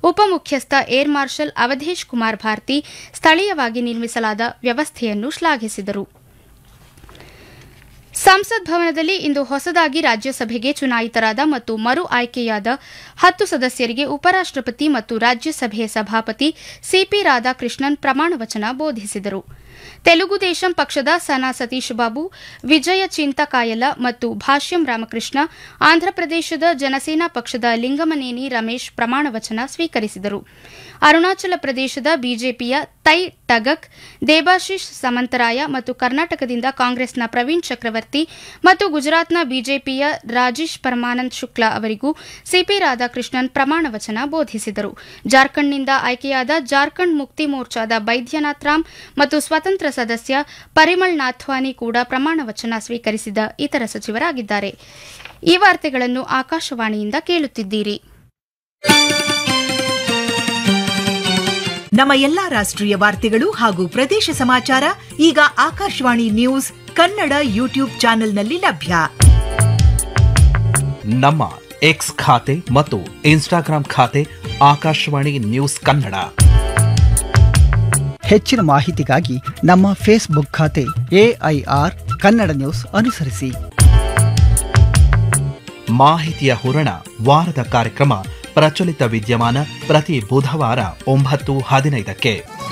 ಉಪಮುಖ್ಯಸ್ಥ air marshal Awadhesh Kumar Bharti ಸ್ಥಳೀಯವಾಗಿ ನಿರ್ಮಿಸಲಾದ ವ್ಯವಸ್ಥೆಯನ್ನು ಶ್ಲಾಘಿಸಿದರು ಸಂಸತ್ ಭವನದಲ್ಲಿ ಇಂದು ಹೊಸದಾಗಿ ರಾಜ್ಯಸಭೆಗೆ ಚುನಾಯಿತರಾದ ಮತ್ತು ಮರು ಆಯ್ಕೆಯಾದ ಹತ್ತು ಸದಸ್ಯರಿಗೆ ಉಪರಾಷ್ಟಪತಿ ಮತ್ತು ರಾಜ್ಯಸಭೆಯ ಸಭಾಪತಿ ಸಿಪಿ ರಾಧಾಕೃಷ್ಣನ್ ಪ್ರಮಾಣವಚನ ಬೋಧಿಸಿದರು ತೆಲುಗು ದೇಶಂ ಪಕ್ಷದ ಸನಾ ಸತೀಶ್ ಬಾಬು ವಿಜಯ ಚಿಂತಕಾಯಲ ಮತ್ತು ಭಾಷ್ಯಂ ರಾಮಕೃಷ್ಣ ಆಂಧ್ರಪ್ರದೇಶದ ಜನಸೇನಾ ಪಕ್ಷದ ಲಿಂಗಮನೇನಿ ರಮೇಶ್ ಪ್ರಮಾಣವಚನ ಸ್ವೀಕರಿಸಿದರು ಅರುಣಾಚಲ ಪ್ರದೇಶದ ಬಿಜೆಪಿಯ ತೈ ಟಗಕ್ ದೇಬಾಶಿಶ್ ಸಮಂತರಾಯ ಮತ್ತು ಕರ್ನಾಟಕದಿಂದ ಕಾಂಗ್ರೆಸ್ನ ಪ್ರವೀಣ್ ಚಕ್ರವರ್ತಿ ಮತ್ತು ಗುಜರಾತ್ನ ಬಿಜೆಪಿಯ ರಾಜೇಶ್ ಪರಮಾನಂದ್ ಶುಕ್ಲಾ ಅವರಿಗೂ ಸಿಪಿ ರಾಧಾಕೃಷ್ಣನ್ ಪ್ರಮಾಣವಚನ ಬೋಧಿಸಿದರು ಜಾರ್ಖಂಡ್ನಿಂದ ಆಯ್ಕೆಯಾದ ಜಾರ್ಖಂಡ್ ಮುಕ್ತಿ ಮೋರ್ಚಾದ ಬೈದ್ಯನಾಥ್ ರಾಮ್ ಮತ್ತು ಸ್ವತಂತ್ರ ಸದಸ್ಯ ಪರಿಮಳ್ ನಾಥ್ವಾನಿ ಕೂಡ ಪ್ರಮಾಣವಚನ ಸ್ವೀಕರಿಸಿದ ಇತರ ಸಚಿವರಾಗಿದ್ದಾರೆ ಈ ವಾರ್ತೆಗಳನ್ನು ಆಕಾಶವಾಣಿಯಿಂದ ಕೇಳುತ್ತಿದ್ದೀರಿ ನಮ್ಮ ಎಲ್ಲಾ ರಾಷ್ಟ್ರೀಯ ವಾರ್ತೆಗಳು ಹಾಗೂ ಪ್ರದೇಶ ಸಮಾಚಾರ ಈಗ ಆಕಾಶವಾಣಿ ನ್ಯೂಸ್ ಕನ್ನಡ ಯೂಟ್ಯೂಬ್ ಚಾನೆಲ್ನಲ್ಲಿ ಲಭ್ಯ ನಮ್ಮ ಎಕ್ಸ್ ಖಾತೆ ಮತ್ತು ಇನ್ಸ್ಟಾಗ್ರಾಂ ಖಾತೆ ಆಕಾಶವಾಣಿ ನ್ಯೂಸ್ ಕನ್ನಡ ಹೆಚ್ಚಿನ ಮಾಹಿತಿಗಾಗಿ ನಮ್ಮ ಫೇಸ್ಬುಕ್ ಖಾತೆ ಎಐಆರ್ ಕನ್ನಡ ನ್ಯೂಸ್ ಅನುಸರಿಸಿ ಮಾಹಿತಿಯ ಹೂರಣ ವಾರದ ಕಾರ್ಯಕ್ರಮ ಪ್ರಚಲಿತ ವಿದ್ಯಮಾನ ಪ್ರತಿ ಬುಧವಾರ ಒಂಬತ್ತು ಹದಿನೈದಕ್ಕೆ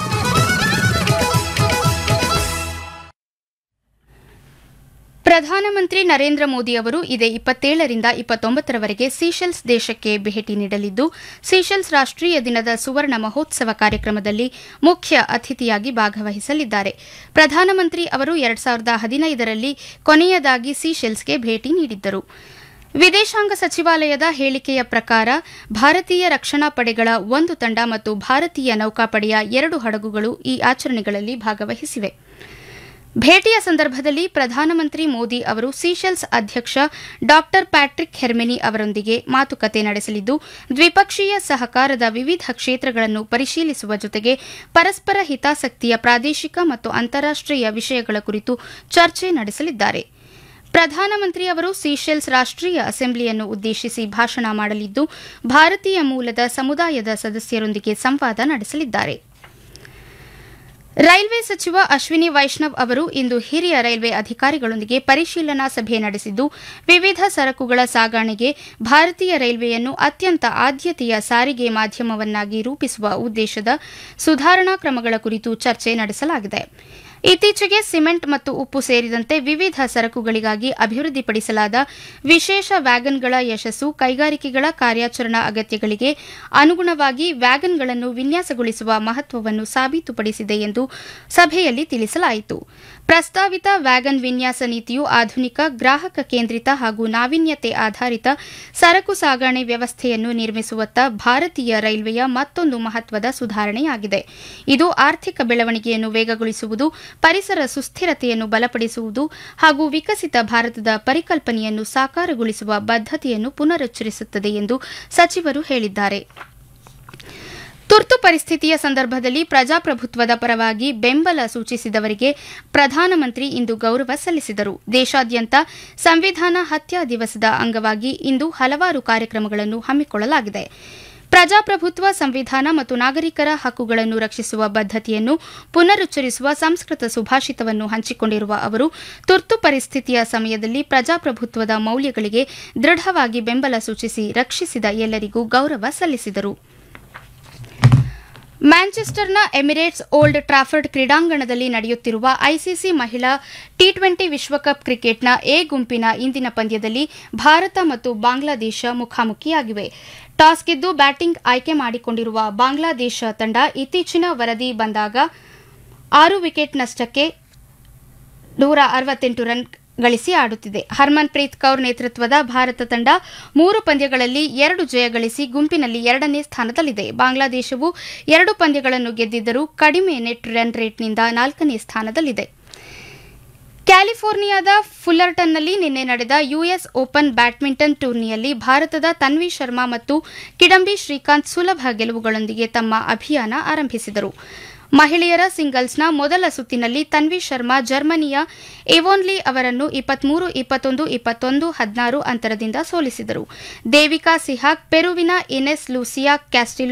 ಪ್ರಧಾನಮಂತ್ರಿ ನರೇಂದ್ರ ಮೋದಿ ಅವರು ಇದೇ ಇಪ್ಪತ್ತೇಳರಿಂದ ಇಪ್ಪತ್ತೊಂಬತ್ತರವರೆಗೆ ಸೀಶೆಲ್ಸ್ ದೇಶಕ್ಕೆ ಭೇಟಿ ನೀಡಲಿದ್ದು ಸೀಶೆಲ್ಸ್ ರಾಷ್ಟೀಯ ದಿನದ ಸುವರ್ಣ ಮಹೋತ್ಸವ ಕಾರ್ಯಕ್ರಮದಲ್ಲಿ ಮುಖ್ಯ ಅತಿಥಿಯಾಗಿ ಭಾಗವಹಿಸಲಿದ್ದಾರೆ ಪ್ರಧಾನಮಂತ್ರಿ ಅವರು ಎರಡ್ ಸಾವಿರದ ಹದಿನೈದರಲ್ಲಿ ಕೊನೆಯದಾಗಿ ಸೀಶೆಲ್ಸ್ಗೆ ಭೇಟಿ ನೀಡಿದ್ದರು ವಿದೇಶಾಂಗ ಸಚಿವಾಲಯದ ಹೇಳಿಕೆಯ ಪ್ರಕಾರ ಭಾರತೀಯ ರಕ್ಷಣಾ ಪಡೆಗಳ ಒಂದು ತಂಡ ಮತ್ತು ಭಾರತೀಯ ನೌಕಾಪಡೆಯ ಎರಡು ಹಡಗುಗಳು ಈ ಆಚರಣೆಗಳಲ್ಲಿ ಭಾಗವಹಿಸಿವೆ ಭೇಟಿಯ ಸಂದರ್ಭದಲ್ಲಿ ಪ್ರಧಾನಮಂತ್ರಿ ಮೋದಿ ಅವರು ಸೀಶೆಲ್ಸ್ ಅಧ್ಯಕ್ಷ ಡಾ ಪ್ಯಾಟ್ರಿಕ್ ಹೆರ್ಮೆನಿ ಅವರೊಂದಿಗೆ ಮಾತುಕತೆ ನಡೆಸಲಿದ್ದು ದ್ವಿಪಕ್ಷೀಯ ಸಹಕಾರದ ವಿವಿಧ ಕ್ಷೇತ್ರಗಳನ್ನು ಪರಿಶೀಲಿಸುವ ಜೊತೆಗೆ ಪರಸ್ಪರ ಹಿತಾಸಕ್ತಿಯ ಪ್ರಾದೇಶಿಕ ಮತ್ತು ಅಂತಾರಾಷ್ಟೀಯ ವಿಷಯಗಳ ಕುರಿತು ಚರ್ಚೆ ನಡೆಸಲಿದ್ದಾರೆ ಪ್ರಧಾನಮಂತ್ರಿ ಅವರು ಸೀಶೆಲ್ಸ್ ರಾಷ್ಟೀಯ ಅಸೆಂಬ್ಲಿಯನ್ನು ಉದ್ದೇಶಿಸಿ ಭಾಷಣ ಮಾಡಲಿದ್ದು ಭಾರತೀಯ ಮೂಲದ ಸಮುದಾಯದ ಸದಸ್ಯರೊಂದಿಗೆ ಸಂವಾದ ನಡೆಸಲಿದ್ದಾರೆ ರೈಲ್ವೆ ಸಚಿವ ಅಶ್ವಿನಿ ವೈಷ್ಣವ್ ಅವರು ಇಂದು ಹಿರಿಯ ರೈಲ್ವೆ ಅಧಿಕಾರಿಗಳೊಂದಿಗೆ ಪರಿಶೀಲನಾ ಸಭೆ ನಡೆಸಿದ್ದು ವಿವಿಧ ಸರಕುಗಳ ಸಾಗಣೆಗೆ ಭಾರತೀಯ ರೈಲ್ವೆಯನ್ನು ಅತ್ಯಂತ ಆದ್ಯತೆಯ ಸಾರಿಗೆ ಮಾಧ್ಯಮವನ್ನಾಗಿ ರೂಪಿಸುವ ಉದ್ದೇಶದ ಸುಧಾರಣಾ ಕ್ರಮಗಳ ಕುರಿತು ಚರ್ಚೆ ನಡೆಸಲಾಗಿದೆ ಇತ್ತೀಚೆಗೆ ಸಿಮೆಂಟ್ ಮತ್ತು ಉಪ್ಪು ಸೇರಿದಂತೆ ವಿವಿಧ ಸರಕುಗಳಿಗಾಗಿ ಅಭಿವೃದ್ಧಿಪಡಿಸಲಾದ ವಿಶೇಷ ವ್ಯಾಗನ್ಗಳ ಯಶಸ್ಸು ಕೈಗಾರಿಕೆಗಳ ಕಾರ್ಯಾಚರಣಾ ಅಗತ್ಯಗಳಿಗೆ ಅನುಗುಣವಾಗಿ ವ್ಯಾಗನ್ಗಳನ್ನು ವಿನ್ಯಾಸಗೊಳಿಸುವ ಮಹತ್ವವನ್ನು ಸಾಬೀತುಪಡಿಸಿದೆ ಎಂದು ಸಭೆಯಲ್ಲಿ ತಿಳಿಸಲಾಯಿತು ಪ್ರಸ್ತಾವಿತ ವ್ಯಾಗನ್ ವಿನ್ಯಾಸ ನೀತಿಯು ಆಧುನಿಕ ಗ್ರಾಹಕ ಕೇಂದ್ರಿತ ಹಾಗೂ ನಾವೀನ್ಯತೆ ಆಧಾರಿತ ಸರಕು ಸಾಗಣೆ ವ್ಯವಸ್ಥೆಯನ್ನು ನಿರ್ಮಿಸುವತ್ತ ಭಾರತೀಯ ರೈಲ್ವೆಯ ಮತ್ತೊಂದು ಮಹತ್ವದ ಸುಧಾರಣೆಯಾಗಿದೆ ಇದು ಆರ್ಥಿಕ ಬೆಳವಣಿಗೆಯನ್ನು ವೇಗಗೊಳಿಸುವುದು ಪರಿಸರ ಸುಸ್ಥಿರತೆಯನ್ನು ಬಲಪಡಿಸುವುದು ಹಾಗೂ ವಿಕಸಿತ ಭಾರತದ ಪರಿಕಲ್ಪನೆಯನ್ನು ಸಾಕಾರಗೊಳಿಸುವ ಬದ್ಧತೆಯನ್ನು ಪುನರುಚ್ಚರಿಸುತ್ತದೆ ಎಂದು ಸಚಿವರು ಹೇಳಿದ್ದಾರೆ ತುರ್ತು ಪರಿಸ್ಥಿತಿಯ ಸಂದರ್ಭದಲ್ಲಿ ಪ್ರಜಾಪ್ರಭುತ್ವದ ಪರವಾಗಿ ಬೆಂಬಲ ಸೂಚಿಸಿದವರಿಗೆ ಪ್ರಧಾನಮಂತ್ರಿ ಇಂದು ಗೌರವ ಸಲ್ಲಿಸಿದರು ದೇಶಾದ್ಯಂತ ಸಂವಿಧಾನ ಹತ್ಯಾ ದಿವಸದ ಅಂಗವಾಗಿ ಇಂದು ಹಲವಾರು ಕಾರ್ಯಕ್ರಮಗಳನ್ನು ಹಮ್ಮಿಕೊಳ್ಳಲಾಗಿದೆ ಪ್ರಜಾಪ್ರಭುತ್ವ ಸಂವಿಧಾನ ಮತ್ತು ನಾಗರಿಕರ ಹಕ್ಕುಗಳನ್ನು ರಕ್ಷಿಸುವ ಬದ್ಧತೆಯನ್ನು ಪುನರುಚ್ಚರಿಸುವ ಸಂಸ್ಕೃತ ಸುಭಾಷಿತವನ್ನು ಹಂಚಿಕೊಂಡಿರುವ ಅವರು ತುರ್ತು ಪರಿಸ್ಥಿತಿಯ ಸಮಯದಲ್ಲಿ ಪ್ರಜಾಪ್ರಭುತ್ವದ ಮೌಲ್ಯಗಳಿಗೆ ದೃಢವಾಗಿ ಬೆಂಬಲ ಸೂಚಿಸಿ ರಕ್ಷಿಸಿದ ಎಲ್ಲರಿಗೂ ಗೌರವ ಸಲ್ಲಿಸಿದರು ಮ್ಯಾಂಚೆಸ್ಟರ್ನ ಎಮಿರೇಟ್ಸ್ ಓಲ್ಡ್ ಟ್ರಾಫರ್ಡ್ ಕ್ರೀಡಾಂಗಣದಲ್ಲಿ ನಡೆಯುತ್ತಿರುವ ಐಸಿಸಿ ಮಹಿಳಾ ಟಿ ಟ್ವೆಂಟಿ ವಿಶ್ವಕಪ್ ಕ್ರಿಕೆಟ್ನ ಎ ಗುಂಪಿನ ಇಂದಿನ ಪಂದ್ಯದಲ್ಲಿ ಭಾರತ ಮತ್ತು ಬಾಂಗ್ಲಾದೇಶ ಮುಖಾಮುಖಿಯಾಗಿವೆ ಟಾಸ್ ಗೆದ್ದು ಬ್ಯಾಟಿಂಗ್ ಆಯ್ಕೆ ಮಾಡಿಕೊಂಡಿರುವ ಬಾಂಗ್ಲಾದೇಶ ತಂಡ ಇತ್ತೀಚಿನ ವರದಿ ಬಂದಾಗ ಆರು ವಿಕೆಟ್ ನಷ್ಟಕ್ಕೆ ನೂರ ಅರವತ್ತೆಂಟು ರನ್ ಗಳಿಸಿ ಆಡುತ್ತಿದೆ ಹರ್ಮನ್ ಪ್ರೀತ್ ಕೌರ್ ನೇತೃತ್ವದ ಭಾರತ ತಂಡ ಮೂರು ಪಂದ್ಯಗಳಲ್ಲಿ ಎರಡು ಜಯ ಗಳಿಸಿ ಗುಂಪಿನಲ್ಲಿ ಎರಡನೇ ಸ್ಥಾನದಲ್ಲಿದೆ ಬಾಂಗ್ಲಾದೇಶವು ಎರಡು ಪಂದ್ಯಗಳನ್ನು ಗೆದ್ದಿದ್ದರೂ ಕಡಿಮೆ ನೆಟ್ ರನ್ ರೇಟ್ನಿಂದ ನಾಲ್ಕನೇ ಸ್ಥಾನದಲ್ಲಿದೆ ಕ್ಯಾಲಿಫೋರ್ನಿಯಾದ ಫುಲ್ಲರ್ಟನ್ನಲ್ಲಿ ನಿನ್ನೆ ನಡೆದ ಯುಎಸ್ ಓಪನ್ ಬ್ಯಾಡ್ಮಿಂಟನ್ ಟೂರ್ನಿಯಲ್ಲಿ ಭಾರತದ ತನ್ವಿ ಶರ್ಮಾ ಮತ್ತು ಕಿಡಂಬಿ ಶ್ರೀಕಾಂತ್ ಸುಲಭ ಗೆಲುವುಗಳೊಂದಿಗೆ ತಮ್ಮ ಅಭಿಯಾನ ಆರಂಭಿಸಿದರು ಮಹಿಳೆಯರ ಸಿಂಗಲ್ಸ್ನ ಮೊದಲ ಸುತ್ತಿನಲ್ಲಿ ತನ್ವಿ ಶರ್ಮಾ ಜರ್ಮನಿಯ ಎವೋನ್ಲಿ ಅವರನ್ನು ಇಪ್ಪತ್ಮೂರು ಇಪ್ಪತ್ತೊಂದು ಇಪ್ಪತ್ತೊಂದು ಹದಿನಾರು ಅಂತರದಿಂದ ಸೋಲಿಸಿದರು ದೇವಿಕಾ ಸಿಹಾಗ್ ಪೆರುವಿನ ಇನೆಸ್ ಲೂಸಿಯಾ ಕ್ಯಾಸ್ಟಿಲ್